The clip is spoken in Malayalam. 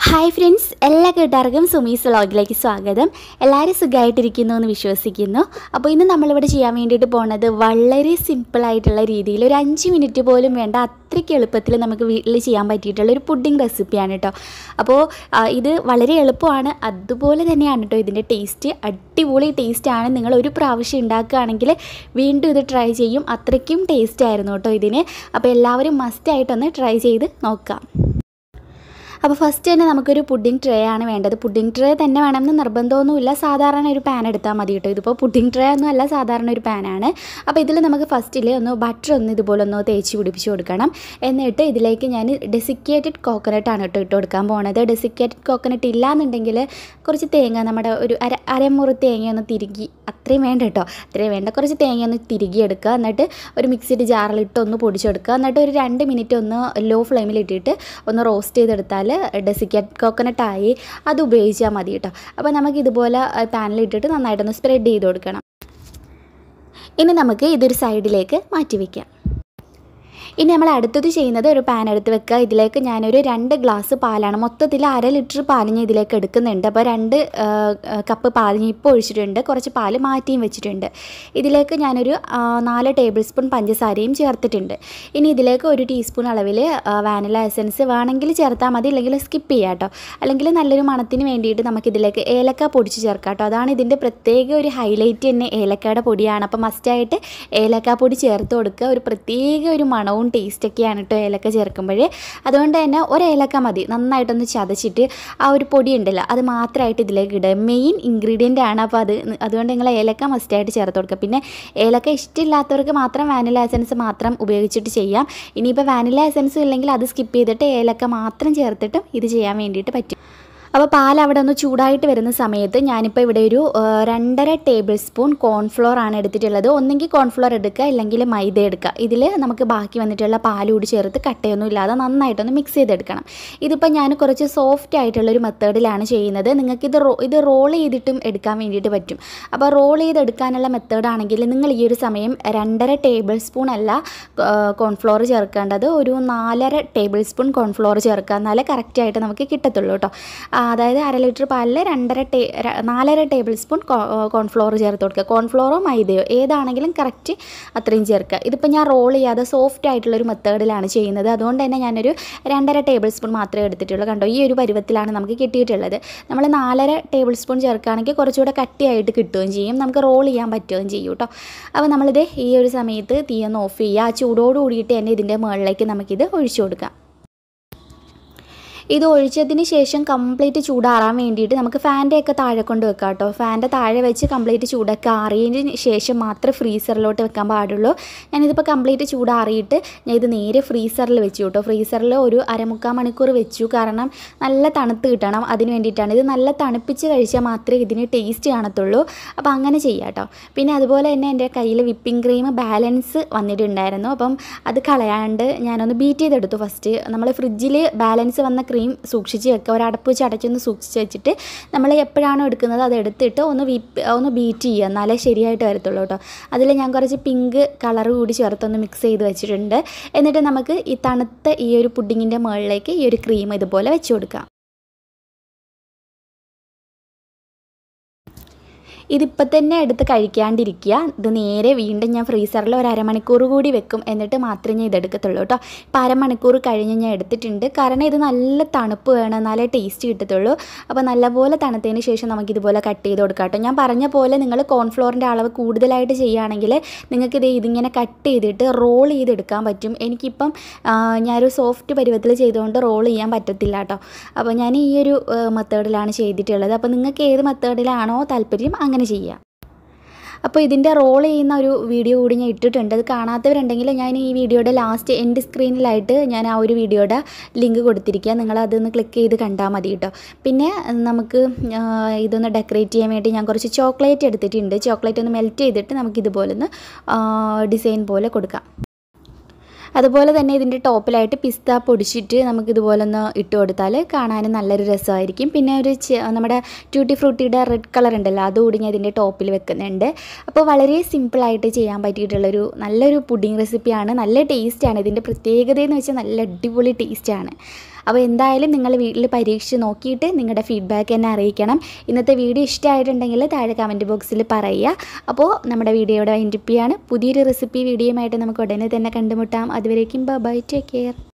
ഹായ് ഫ്രണ്ട്സ് എല്ലാ കൂട്ടുകാർക്കും സുമീസ് വ്ളോഗിലേക്ക് സ്വാഗതം എല്ലാവരും സുഖമായിട്ടിരിക്കുന്നു എന്ന് വിശ്വസിക്കുന്നു അപ്പോൾ ഇന്ന് നമ്മളിവിടെ ചെയ്യാൻ വേണ്ടിയിട്ട് പോകുന്നത് വളരെ സിമ്പിളായിട്ടുള്ള രീതിയിൽ ഒരു അഞ്ച് മിനിറ്റ് പോലും വേണ്ട അത്രയ്ക്ക് എളുപ്പത്തിൽ നമുക്ക് വീട്ടിൽ ചെയ്യാൻ പറ്റിയിട്ടുള്ള ഒരു പുഡിംഗ് റെസിപ്പിയാണ് കേട്ടോ അപ്പോൾ ആ, ഇത് വളരെ എളുപ്പമാണ് അതുപോലെ തന്നെയാണ് കേട്ടോ ഇതിൻ്റെ ടേസ്റ്റ് അടിപൊളി ടേസ്റ്റാണ് നിങ്ങൾ ഒരു പ്രാവശ്യം ഉണ്ടാക്കുകയാണെങ്കിൽ വീണ്ടും ഇത് ട്രൈ ചെയ്യും അത്രയ്ക്കും ടേസ്റ്റ് ആയിരുന്നു കേട്ടോ ഇതിന് അപ്പോൾ എല്ലാവരും മസ്റ്റായിട്ടൊന്ന് ട്രൈ ചെയ്ത് നോക്കാം അപ്പോൾ ഫസ്റ്റ് തന്നെ നമുക്കൊരു പുഡിംഗ് ട്രേ ആണ് വേണ്ടത് പുഡിംഗ് ട്രേ തന്നെ വേണമെന്ന് നിർബന്ധമൊന്നുമില്ല സാധാരണ ഒരു പാൻ എടുത്താൽ മതി കേട്ടോ ഇതിപ്പോൾ പുഡിംഗ് ട്രേ ഒന്നും അല്ല സാധാരണ ഒരു പാനാണ് അപ്പോൾ ഇതിൽ നമുക്ക് ഫസ്റ്റിൽ ഒന്ന് ബട്ടർ ഒന്ന് ഇതുപോലെ ഒന്ന് തേച്ച് പിടിപ്പിച്ച് കൊടുക്കണം എന്നിട്ട് ഇതിലേക്ക് ഞാൻ ഡെസിക്കേറ്റഡ് കോക്കനട്ട് ആണ് കേട്ടോ ഇട്ട് കൊടുക്കാൻ പോണത് ഡെസിക്കേറ്റഡ് കോക്കനട്ട് ഇല്ലാന്നുണ്ടെങ്കിൽ കുറച്ച് തേങ്ങ നമ്മുടെ ഒരു അര അരമുറി തേങ്ങ ഒന്ന് തിരുകി അത്രയും വേണ്ട കേട്ടോ അത്രയും വേണ്ട കുറച്ച് തേങ്ങ ഒന്ന് തിരുകി എടുക്കുക എന്നിട്ട് ഒരു മിക്സിയുടെ ജാറിലിട്ട് ഒന്ന് പൊടിച്ചെടുക്കുക എന്നിട്ട് ഒരു രണ്ട് മിനിറ്റ് ഒന്ന് ലോ ഫ്ലെയിമിൽ ഇട്ടിട്ട് ഒന്ന് റോസ്റ്റ് ചെയ്തെടുത്താൽ ഡെസിക്കേറ്റ് കോക്കനട്ട് ആയി അത് ഉപയോഗിച്ചാൽ മതി കേട്ടോ അപ്പോൾ നമുക്ക് ഇതുപോലെ പാനിലിട്ടിട്ട് നന്നായിട്ടൊന്ന് സ്പ്രെഡ് ചെയ്ത് കൊടുക്കണം ഇനി നമുക്ക് ഇതൊരു സൈഡിലേക്ക് മാറ്റി വയ്ക്കാം ഇനി നമ്മൾ അടുത്തത് ചെയ്യുന്നത് ഒരു പാൻ എടുത്ത് വെക്കുക ഇതിലേക്ക് ഞാനൊരു രണ്ട് ഗ്ലാസ് പാലാണ് മൊത്തത്തിൽ അര ലിറ്റർ പാല് ഞാൻ ഇതിലേക്ക് എടുക്കുന്നുണ്ട് അപ്പോൾ രണ്ട് ആ, കപ്പ് പാല് ഞാൻ ഇപ്പോൾ ഒഴിച്ചിട്ടുണ്ട് കുറച്ച് പാല് മാറ്റിയും വെച്ചിട്ടുണ്ട് ഇതിലേക്ക് ഞാനൊരു ആ, നാല് ടേബിൾ സ്പൂൺ പഞ്ചസാരയും ചേർത്തിട്ടുണ്ട് ഇനി ഇതിലേക്ക് ഒരു ടീസ്പൂൺ അളവിൽ വാനില എസൻസ് വേണമെങ്കിൽ ചേർത്താൽ മതി അല്ലെങ്കിൽ സ്കിപ്പ് ചെയ്യാം കേട്ടോ അല്ലെങ്കിൽ നല്ലൊരു മണത്തിന് വേണ്ടിയിട്ട് നമുക്കിതിലേക്ക് ഏലക്ക പൊടിച്ച് ചേർക്കാം കേട്ടോ അതാണ് ഇതിൻ്റെ പ്രത്യേക ഒരു ഹൈലൈറ്റ് തന്നെ ഏലക്കയുടെ പൊടിയാണ് അപ്പോൾ മസ്റ്റായിട്ട് ഏലക്ക പൊടി ചേർത്ത് കൊടുക്കുക ഒരു പ്രത്യേക ഒരു മണവും ടേസ്റ്റൊക്കെയാണ് കേട്ടോ ഏലക്ക ചേർക്കുമ്പോൾ അതുകൊണ്ട് തന്നെ ഒരു ഏലക്ക മതി നന്നായിട്ടൊന്ന് ചതച്ചിട്ട് ആ ഒരു പൊടി ഉണ്ടല്ലോ അത് മാത്രമായിട്ട് ഇതിലേക്ക് ഇടുക മെയിൻ ഇൻഗ്രീഡിയൻ്റ് ആണ് അപ്പോൾ അത് അതുകൊണ്ട് നിങ്ങൾ ഏലക്ക മസ്റ്റായിട്ട് ചേർത്ത് കൊടുക്കുക പിന്നെ ഏലക്ക ഇഷ്ടമില്ലാത്തവർക്ക് മാത്രം വാനില എസൻസ് മാത്രം ഉപയോഗിച്ചിട്ട് ചെയ്യാം ഇനിയിപ്പോൾ വാനില എസൻസ് ഇല്ലെങ്കിൽ അത് സ്കിപ്പ് ചെയ്തിട്ട് ഏലക്ക മാത്രം ചേർത്തിട്ടും ഇത് ചെയ്യാൻ വേണ്ടിയിട്ട് പറ്റും അപ്പോൾ പാൽ അവിടെ ഒന്ന് ചൂടായിട്ട് വരുന്ന സമയത്ത് ഞാനിപ്പോൾ ഇവിടെ ഒരു ആ, രണ്ടര ടേബിൾ സ്പൂൺ കോൺഫ്ലോർ ആണ് എടുത്തിട്ടുള്ളത് ഒന്നെങ്കിൽ കോൺഫ്ലോർ എടുക്കുക അല്ലെങ്കിൽ മൈദ എടുക്കുക ഇതിൽ നമുക്ക് ബാക്കി വന്നിട്ടുള്ള പാൽ കൂടി ചേർത്ത് കട്ടയൊന്നും ഇല്ലാതെ നന്നായിട്ടൊന്ന് മിക്സ് ചെയ്തെടുക്കണം ഇതിപ്പോൾ ഞാൻ കുറച്ച് സോഫ്റ്റ് ആയിട്ടുള്ള ഒരു മെത്തേഡിലാണ് ചെയ്യുന്നത് നിങ്ങൾക്ക് ഇത് റോ ഇത് റോൾ ചെയ്തിട്ടും എടുക്കാൻ വേണ്ടിയിട്ട് പറ്റും അപ്പോൾ റോൾ ചെയ്തെടുക്കാനുള്ള മെത്തേഡാണെങ്കിൽ നിങ്ങൾ ഈ ഒരു സമയം രണ്ടര ടേബിൾ സ്പൂൺ അല്ല കോൺഫ്ലോർ ചേർക്കേണ്ടത് ഒരു നാലര ടേബിൾ സ്പൂൺ കോൺഫ്ലോർ ചേർക്കുക എന്നാലേ കറക്റ്റായിട്ട് നമുക്ക് കിട്ടത്തുള്ളൂ കേട്ടോ ആ, അതായത് അര ലിറ്റർ പാലിൽ രണ്ടര ടേ ര- നാലര ടേബിൾ സ്പൂൺ കോൺഫ്ലോർ ചേർത്ത് കൊടുക്കുക കോൺഫ്ലോറോ മൈദയോ ഏതാണെങ്കിലും കറക്റ്റ് അത്രയും ചേർക്കുക ഇതിപ്പോൾ ഞാൻ റോൾ ചെയ്യാതെ സോഫ്റ്റ് ആയിട്ടുള്ളൊരു മെത്തേഡിലാണ് ചെയ്യുന്നത് അതുകൊണ്ട് തന്നെ ഞാനൊരു രണ്ടര ടേബിൾ സ്പൂൺ മാത്രമേ എടുത്തിട്ടുള്ളൂ കണ്ടോ ഈ ഒരു പരുവത്തിലാണ് നമുക്ക് കിട്ടിയിട്ടുള്ളത് നമ്മൾ നാലര ടേബിൾ സ്പൂൺ ചേർക്കുകയാണെങ്കിൽ കുറച്ചുകൂടെ കട്ടിയായിട്ട് കിട്ടുകയും ചെയ്യും നമുക്ക് റോൾ ചെയ്യാൻ പറ്റുകയും ചെയ്യും കേട്ടോ അപ്പോൾ നമ്മളിത് ഈ ഒരു സമയത്ത് തീയൊന്ന് ഓഫ് ചെയ്യുക ആ ചൂടോട് കൂടിയിട്ട് തന്നെ ഇതിൻ്റെ മുകളിലേക്ക് നമുക്കിത് ഒഴിച്ചു കൊടുക്കാം ഇത് ഒഴിച്ചതിന് ശേഷം കംപ്ലീറ്റ് ചൂടാറാൻ വേണ്ടിയിട്ട് നമുക്ക് ഫാൻ്റെ ഒക്കെ താഴെ കൊണ്ട് വെക്കാം കേട്ടോ ഫാൻ്റെ താഴെ വെച്ച് കംപ്ലീറ്റ് ചൂടൊക്കെ ആറിയതിന് ശേഷം മാത്രമേ ഫ്രീസറിലോട്ട് വെക്കാൻ പാടുള്ളൂ ഞാനിതിപ്പോൾ കംപ്ലീറ്റ് ചൂടാറിയിട്ട് ഞാൻ ഇത് നേരെ ഫ്രീസറിൽ വെച്ചു കേട്ടോ ഫ്രീസറിൽ ഒരു അരമുക്കാൽ മണിക്കൂർ വെച്ചു കാരണം നല്ല തണുത്ത് കിട്ടണം അതിന് വേണ്ടിയിട്ടാണ് ഇത് നല്ല തണുപ്പിച്ച് കഴിച്ചാൽ മാത്രമേ ഇതിന് ടേസ്റ്റ് കാണത്തുള്ളൂ അപ്പോൾ അങ്ങനെ ചെയ്യാം കേട്ടോ പിന്നെ അതുപോലെ തന്നെ എൻ്റെ കയ്യിൽ വിപ്പിംഗ് ക്രീം ബാലൻസ് വന്നിട്ടുണ്ടായിരുന്നു അപ്പം അത് കളയാണ്ട് ഞാനൊന്ന് ബീറ്റ് ചെയ്തെടുത്തു ഫസ്റ്റ് നമ്മൾ ഫ്രിഡ്ജിൽ ബാലൻസ് വന്ന ക്രീം സൂക്ഷിച്ച് വെക്കുക ഒരു അടപ്പ് വെച്ച് അടച്ചൊന്ന് സൂക്ഷിച്ച് വെച്ചിട്ട് നമ്മൾ എപ്പോഴാണോ എടുക്കുന്നത് അത് എടുത്തിട്ട് ഒന്ന് വിപ്പ് ഒന്ന് ബീറ്റ് ചെയ്യുക എന്നാലേ ശരിയായിട്ട് വരത്തുള്ളൂ കേട്ടോ അതിൽ ഞാൻ കുറച്ച് പിങ്ക് കളർ കൂടി ചേർത്തൊന്ന് മിക്സ് ചെയ്ത് വെച്ചിട്ടുണ്ട് എന്നിട്ട് നമുക്ക് ഈ തണുത്ത ഈ ഒരു പുഡിങ്ങിൻ്റെ മുകളിലേക്ക് ഈ ഒരു ക്രീം ഇതുപോലെ വെച്ച് കൊടുക്കാം ഇതിപ്പോൾ തന്നെ എടുത്ത് കഴിക്കാണ്ടിരിക്കുക ഇത് നേരെ വീണ്ടും ഞാൻ ഫ്രീസറിൽ ഒരു അരമണിക്കൂർ കൂടി വെക്കും എന്നിട്ട് മാത്രമേ ഞാൻ ഇതെടുക്കത്തുള്ളൂ കേട്ടോ ഇപ്പോൾ അരമണിക്കൂർ കഴിഞ്ഞ് ഞാൻ എടുത്തിട്ടുണ്ട് കാരണം ഇത് നല്ല തണുപ്പ് വേണം എന്നാലേ ടേസ്റ്റ് കിട്ടത്തുള്ളൂ അപ്പോൾ നല്ലപോലെ തണുത്തതിന് ശേഷം നമുക്ക് ഇതുപോലെ കട്ട് ചെയ്ത് കൊടുക്കാം കേട്ടോ ഞാൻ പറഞ്ഞ പോലെ നിങ്ങൾ കോൺഫ്ലോറിൻ്റെ അളവ് കൂടുതലായിട്ട് ചെയ്യുകയാണെങ്കിൽ നിങ്ങൾക്ക് ഇത് ഇതിങ്ങനെ കട്ട് ചെയ്തിട്ട് റോൾ ചെയ്തെടുക്കാൻ പറ്റും എനിക്കിപ്പം ആ, ഞാനൊരു സോഫ്റ്റ് പരുവത്തിൽ ചെയ്തുകൊണ്ട് റോൾ ചെയ്യാൻ പറ്റത്തില്ല കേട്ടോ അപ്പോൾ ഞാൻ ഈ ഒരു മെത്തേഡിലാണ് ചെയ്തിട്ടുള്ളത് അപ്പോൾ നിങ്ങൾക്ക് ഏത് മെത്തേഡിലാണോ താല്പര്യം അങ്ങനെ ചെയ്യാം അപ്പോൾ ഇതിൻ്റെ റോൾ ചെയ്യുന്ന ഒരു വീഡിയോ കൂടി ഞാൻ ഇട്ടിട്ടുണ്ട് അത് കാണാത്തവരുണ്ടെങ്കിൽ ഞാൻ ഈ വീഡിയോയുടെ ലാസ്റ്റ് എൻഡ് സ്ക്രീനിലായിട്ട് ഞാൻ ആ ഒരു വീഡിയോയുടെ ലിങ്ക് കൊടുത്തിരിക്കുക നിങ്ങൾ അതൊന്ന് ക്ലിക്ക് ചെയ്ത് കണ്ടാൽ മതി കേട്ടോ പിന്നെ നമുക്ക് ആ, ഇതൊന്ന് ഡെക്കറേറ്റ് ചെയ്യാൻ വേണ്ടി ഞാൻ കുറച്ച് ചോക്ലേറ്റ് എടുത്തിട്ടുണ്ട് ചോക്ലേറ്റ് ഒന്ന് മെൽറ്റ് ചെയ്തിട്ട് നമുക്കിതുപോലെ ഒന്ന് ഡിസൈൻ പോലെ കൊടുക്കാം അതുപോലെ തന്നെ ഇതിൻ്റെ ടോപ്പിലായിട്ട് പിസ്ത പൊടിച്ചിട്ട് നമുക്കിതുപോലെ ഒന്ന് ഇട്ട് കൊടുത്താൽ കാണാനും നല്ലൊരു രസമായിരിക്കും പിന്നെ ഒരു ചെ- നമ്മുടെ ട്യൂട്ടി ഫ്രൂട്ടിയുടെ റെഡ് കളർ ഉണ്ടല്ലോ അതുകൂടി ഞാൻ ഇതിൻ്റെ ടോപ്പിൽ വെക്കുന്നുണ്ട് അപ്പോൾ വളരെ സിമ്പിളായിട്ട് ചെയ്യാൻ പറ്റിയിട്ടുള്ളൊരു നല്ലൊരു പുഡിംഗ് റെസിപ്പിയാണ് നല്ല ടേസ്റ്റാണ് ഇതിൻ്റെ പ്രത്യേകത എന്ന് വെച്ചാൽ നല്ല അടിപൊളി ടേസ്റ്റാണ് അപ്പോൾ എന്തായാലും നിങ്ങൾ വീട്ടിൽ പരീക്ഷിച്ച് നോക്കിയിട്ട് നിങ്ങളുടെ ഫീഡ്ബാക്ക് എന്നെ അറിയിക്കണം ഇന്നത്തെ വീഡിയോ ഇഷ്ടമായിട്ടുണ്ടെങ്കിൽ താഴെ കമൻറ്റ് ബോക്സിൽ പറയുക അപ്പോൾ നമ്മുടെ വീഡിയോ ഇവിടെ വൈൻഡിപ്പിയാണ് പുതിയൊരു റെസിപ്പി വീഡിയോയുമായിട്ട് നമുക്ക് ഉടനെ തന്നെ കണ്ടുമുട്ടാം അതുവരേക്കും ബൈ ടേക്ക് കെയർ